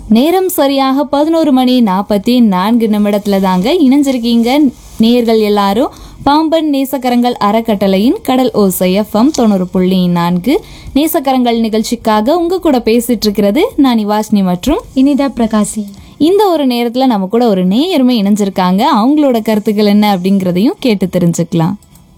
நேரம் சரியாக பதினோரு மணி நாற்பத்தி நான்கு நிமிடத்துல தாங்க இணைஞ்சிருக்கீங்க நேர்கள் எல்லாரும் பாம்பன் நேசக்கரங்கள் அறக்கட்டளையின் கடல் ஓசை எஃப்எம் தொண்ணூறு புள்ளி நான்கு நேசக்கரங்கள் நிகழ்ச்சிக்காக உங்க கூட பேசிட்டு இருக்கிறது நான் நிவாஷினி மற்றும் இனிதா பிரகாசி இந்த ஒரு நேரத்துல நம்ம கூட ஒரு நேயருமே இணைஞ்சிருக்காங்க அவங்களோட கருத்துக்கள் என்ன அப்படிங்கறதையும் கேட்டு தெரிஞ்சுக்கலாம்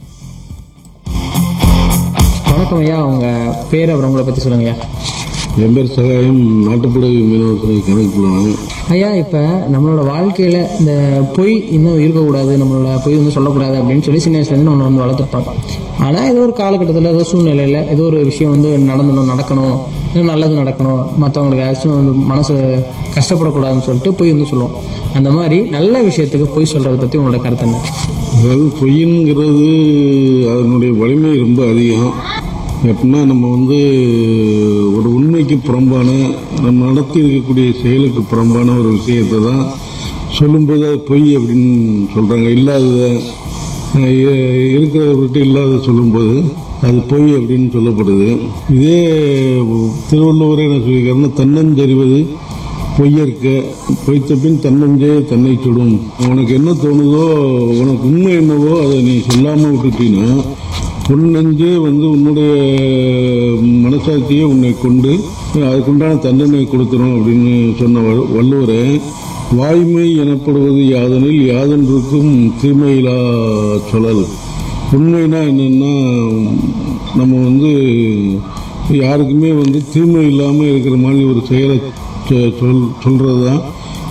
வணக்கம் ஐயா உங்க பேர் அப்புறம் உங்களை பத்தி சொல்லுங்க ஐயா என் பேர் சகாயம் நாட்டுப்புற மீனவர்களை கணக்கு பண்ணுவாங்க ஐயா இப்ப நம்மளோட வாழ்க்கையில இந்த பொய் இன்னும் இருக்கக்கூடாது நம்மளோட பொய் வந்து சொல்லக்கூடாது அப்படின்னு சொல்லி சின்ன வயசுல இருந்து நம்ம வந்து வளர்த்துருப்போம் ஆனா ஏதோ ஒரு காலகட்டத்தில் ஏதோ சூழ்நிலையில ஏதோ ஒரு விஷயம் வந்து நடந்தணும் நடக்கணும் இன்னும் நல்லது நடக்கணும் மற்றவங்களுக்கு ஏதாச்சும் வந்து மனசு கஷ்டப்படக்கூடாதுன்னு சொல்லிட்டு பொய் வந்து சொல்லுவோம் அந்த மாதிரி நல்ல விஷயத்துக்கு பொய் சொல்றதை பத்தி உங்களோட கருத்து என்ன அதாவது பொய்ங்கிறது அதனுடைய வலிமை ரொம்ப அதிகம் எப்படின்னா நம்ம வந்து ஒரு உண்மைக்கு புறம்பான நம்ம நடத்தி இருக்கக்கூடிய செயலுக்கு புறம்பான ஒரு விஷயத்தை தான் சொல்லும்போது அது பொய் அப்படின்னு சொல்றாங்க இல்லாதத அஹ் இ- இருக்கிறவர்கிட்ட இல்லாத சொல்லும்போது அது பொய் அப்படின்னு சொல்லப்படுது இதே திருவள்ளுவரே என்ன சொல்லியிருக்காருன்னா தன்னஞ்சறிவது பொய்யற்க பொய்த்த பின் தன்னஞ்சே தன்னை சுடும் உனக்கு என்ன தோணுதோ உனக்கு உண்மை என்னவோ அதை நீ சொல்லாம விட்டுட்டீங்கன்னா உன் நெஞ்சே வந்து உன்னுடைய மனசாட்சியை உன்னை கொண்டு அதுக்குண்டான தண்டனை கொடுத்துரும் அப்படின்னு சொன்ன வ- வள்ளுவரை வாய்மை எனப்படுவது யாதனில் யாதொன்றுக்கும் தீமையிலா சொல்லல் உண்மைனா என்னன்னா நம்ம வந்து யாருக்குமே வந்து தீமை இல்லாமல் இருக்கிற மாதிரி ஒரு செயலை சொ- சொல் சொல்றது தான்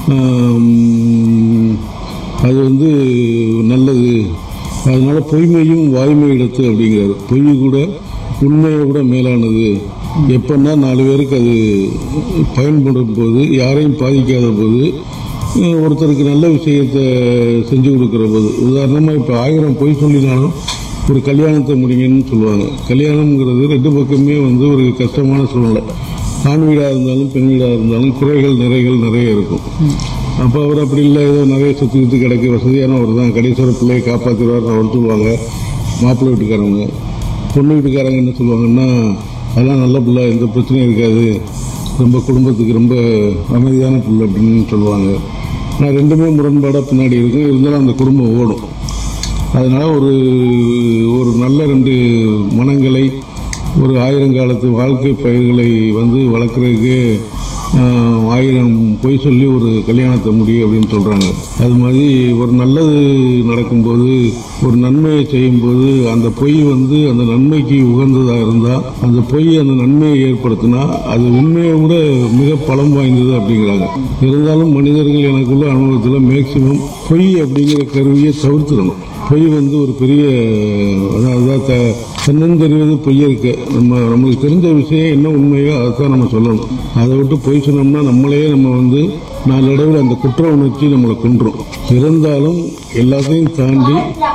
அது வந்து நல்லது அதனால பொய்மையும் வாய்மை இடத்து அப்படிங்கிறாரு பொய் கூட உண்மையை கூட மேலானது எப்பன்னா நாலு பேருக்கு அது பயன்படும் போது யாரையும் பாதிக்காத போது அஹ், ஒருத்தருக்கு நல்ல விஷயத்தை செஞ்சு கொடுக்கிற போது உதாரணமாக இப்போ ஆயிரம் பொய் சொல்லினாலும் ஒரு கல்யாணத்தை முடிங்கன்னு சொல்லுவாங்க கல்யாணம்ங்கிறது ரெண்டு பக்கமே வந்து ஒரு கஷ்டமான சூழ்நிலை ஆண் வீடாக இருந்தாலும் பெண் வீடாக இருந்தாலும் குறைகள் நிறைகள் நிறைய இருக்கும் அப்போ அவர் அப்படி இல்லை ஏதோ நிறைய சுற்றி சுற்றி கிடக்கு வசதியானவர் தான் கடைசிவர பிள்ளையை காப்பாற்றுவார் அவர் சொல்லுவாங்க மாப்பிள்ளை வீட்டுக்காரவங்க பொண்ணு வீட்டுக்காரங்க என்ன சொல்லுவாங்கன்னா அதெல்லாம் நல்ல பிள்ளை எந்த பிரச்சனையும் இருக்காது ரொம்ப குடும்பத்துக்கு ரொம்ப அமைதியான பிள்ளை அப்படின்னு சொல்லுவாங்க ஆனால் ரெண்டுமே முரண்பாடாக பின்னாடி இருக்கும் இருந்தாலும் அந்த குடும்பம் ஓடும் அதனால ஒரு ஒரு நல்ல ரெண்டு மனங்களை ஒரு ஆயிரங்காலத்து வாழ்க்கை பயிர்களை வந்து வளர்க்குறதுக்கு ஆஹ், ஆயிரம் பொய் சொல்லி ஒரு கல்யாணத்தை முடியும் அப்படின்னு சொல்றாங்க அது மாதிரி ஒரு நல்லது நடக்கும்போது ஒரு நன்மையை செய்யும்போது அந்த பொய் வந்து அந்த நன்மைக்கு உகந்ததா இருந்தா அந்த பொய் அந்த நன்மையை ஏற்படுத்தினா அது உண்மையை விட மிக பலம் வாய்ந்தது அப்படிங்கிறாங்க இருந்தாலும் மனிதர்கள் எனக்குள்ள அனுபவத்தில் மேக்சிமம் பொய் அப்படிங்கிற கருவியை தவிர்த்துடணும் பொய் வந்து ஒரு பெரிய அதாவது த- தன்னந்தெரிவது பொய் இருக்கு நம்ம நம்மளுக்கு தெரிஞ்ச விஷயம் என்ன உண்மையோ அதைத்தான் நம்ம சொல்லணும் அதை விட்டு பொய் சொன்னோம்னா நம்மளே நம்ம வந்து நாளடைவில் அந்த குற்ற உணர்ச்சி நம்மளை கொன்றும் இருந்தாலும் எல்லாத்தையும் தாண்டி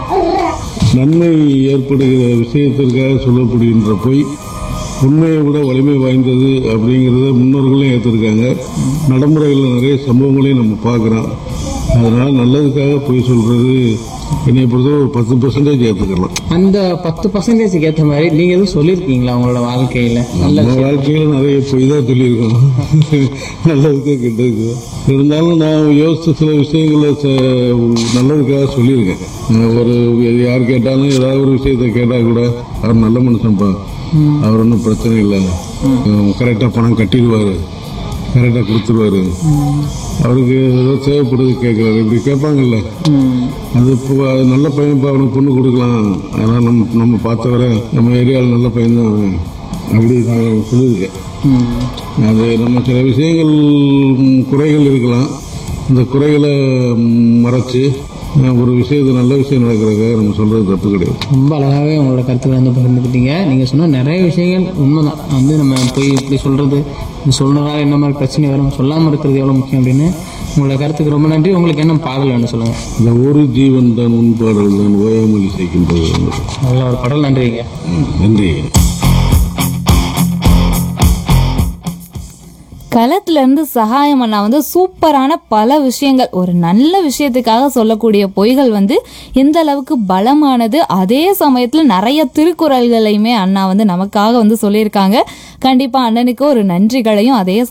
நன்மை ஏற்படுகிற விஷயத்திற்காக சொல்லப்படுகின்ற பொய் உண்மையை விட வலிமை வாய்ந்தது அப்படிங்கிறத முன்னோர்களும் ஏற்றிருக்காங்க நடைமுறையில் நிறைய சம்பவங்களையும் நம்ம பார்க்குறோம் அதனால நல்லதுக்காக பொய் சொல்றது என்னை பொறுத்தவரை ஒரு பத்து பர்சன்டேஜ் ஏற்றுக்கலாம் அந்த பத்து பர்சன்டேஜுக்கு ஏற்ற மாதிரி நீங்க எதுவும் சொல்லியிருக்கீங்களா உங்களோட வாழ்க்கையில நல்ல நம்ம வாழ்க்கையில நிறைய பொய் தான் சொல்லியிருக்கோம் நல்லதுக்கு கெட்டதுக்கு இருந்தாலும் நான் யோசிச்ச சில விஷயங்களை ச- நல்லதுக்காக சொல்லியிருக்கேன் நான் ஒரு யார் கேட்டாலும் ஏதாவது ஒரு விஷயத்தை கேட்டா கூட அவர் நல்ல மனுஷன்ப்பா அவர் ஒன்றும் பிரச்சனை இல்லை கரெக்டாக பணம் கட்டிடுவாரு கரெக்டாக கொடுத்துருவாரு அவருக்கு ஏதோ தேவைப்படுது கேட்குறாரு இப்படி கேட்பாங்கல்ல அது இப்போ அது நல்ல பையன் அவனுக்கு பொண்ணு கொடுக்கலாம் அதனால் நம்ம நம்ம பார்த்தவரை நம்ம ஏரியாவில் நல்ல பையன் தான் அவன் அப்படி நான் சொல்லியிருக்கேன் அது நம்ம சில விஷயங்கள் ம், குறைகள் இருக்கலாம் இந்த குறைகளை ம், மறைச்சு அஹ், ஒரு விஷயத்தை நல்ல விஷயம் நடக்கிறதுக்காக நம்ம சொல்றது தப்பு கிடையாது ரொம்ப அழகாகவே உங்களோட கருத்துக்களை வந்து பகிர்ந்துக்கிட்டீங்க நீங்கள் சொன்ன நிறைய விஷயங்கள் உண்மைதான் வந்து நம்ம போய் இப்படி சொல்கிறது இது சொல்றதால என்ன மாதிரி பிரச்சனை வரும் சொல்லாமல் இருக்கிறது எவ்வளோ முக்கியம் அப்படின்னு உங்களோட கருத்துக்கு ரொம்ப நன்றி உங்களுக்கு என்ன பாடல் வேணும் சொல்லுங்கள் இந்த ஒரு ஜீவன் தான் உண்பாடல் தான் ஓயாமல் இசைக்கின்றது நல்ல ஒரு பாடல் நன்றிங்க ம், நன்றி களத்துல இருந்து சகாயம் அண்ணா வந்து சூப்பரான பல விஷயங்கள் ஒரு நல்ல விஷயத்துக்காக சொல்லக்கூடிய பொய்கள் வந்து எந்த அளவுக்கு பலமானது அதே சமயத்துல நிறைய திருக்குறள்களையுமே அண்ணா வந்து நமக்காக வந்து சொல்லியிருக்காங்க கண்டிப்பா அண்ணனுக்கு ஒரு நன்றிகளையும் அதே